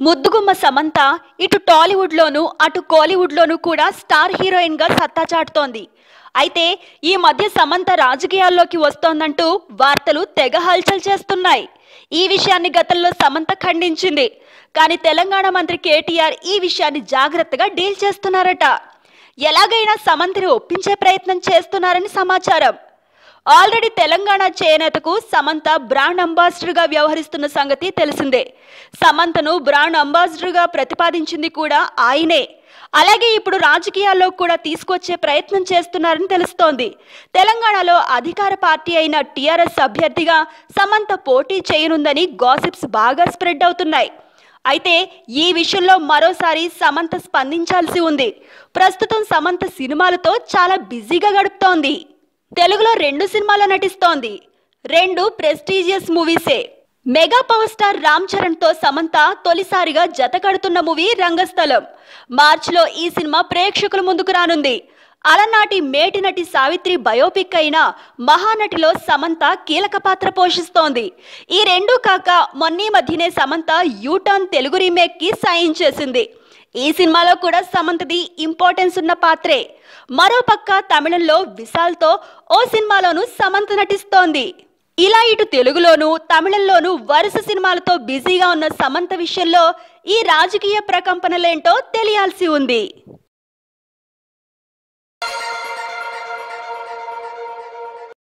ముద్దుగుమ్మ సమంత ఇటు టాలీవుడ్లోనూ అటు కోలీవుడ్లోనూ కూడా స్టార్ హీరోయిన్గా సత్తా చాటుతోంది అయితే ఈ మధ్య సమంత రాజకీయాల్లోకి వస్తోందంటూ వార్తలు తెగ హల్చల్ చేస్తున్నాయి ఈ విషయాన్ని గతంలో సమంత ఖండించింది కానీ తెలంగాణ మంత్రి కేటీఆర్ ఈ విషయాన్ని జాగ్రత్తగా డీల్ చేస్తున్నారట ఎలాగైనా సమంతని ఒప్పించే ప్రయత్నం చేస్తున్నారని సమాచారం ఆల్రెడీ తెలంగాణ చేనేతకు సమంత బ్రాండ్ అంబాసిడర్గా వ్యవహరిస్తున్న సంగతి తెలిసిందే సమంతను బ్రాండ్ అంబాసిడర్గా ప్రతిపాదించింది కూడా ఆయనే అలాగే ఇప్పుడు రాజకీయాల్లో కూడా తీసుకొచ్చే ప్రయత్నం చేస్తున్నారని తెలుస్తోంది తెలంగాణలో అధికార పార్టీ అయిన టీఆర్ఎస్ అభ్యర్థిగా సమంత పోటీ చేయనుందని గాసిప్స్ బాగా స్ప్రెడ్ అవుతున్నాయి అయితే ఈ విషయంలో మరోసారి సమంత స్పందించాల్సి ఉంది ప్రస్తుతం సమంత సినిమాలతో చాలా బిజీగా గడుపుతోంది తెలుగులో రెండు సినిమాల్లో నటిస్తోంది రెండు ప్రెస్టీజియస్ మూవీసే mega power star Ram Charan తో సమంత తొలిసారిగా జత కడుతున్న మూవీ రంగస్థలం మార్చిలో ఈ సినిమా ప్రేక్షకుల ముందుకు రానుంది అలనాటి మేటి నటి సావిత్రి బయోపిక్ అయిన మహానటిలో సమంత కీలక పాత్ర పోషిస్తోంది ఈ రెండూ కాక మొన్నీ మధ్యనే సమంత యూటర్న్ తెలుగు రీమేక్ కి సాయం చేసింది ఈ సినిమాలో కూడా సమంతది ఇంపార్టెన్స్ ఉన్న పాత్రే మరోపక్క తమిళంలో విశాల్తో ఓ సినిమాలోనూ సమంత నటిస్తోంది ఇలా ఇటు తెలుగులోను తమిళంలోను వరుస సినిమాలతో బిజీగా ఉన్న సమంత విషయంలో ఈ రాజకీయ ప్రకంపనలేంటో తెలియాల్సి ఉంది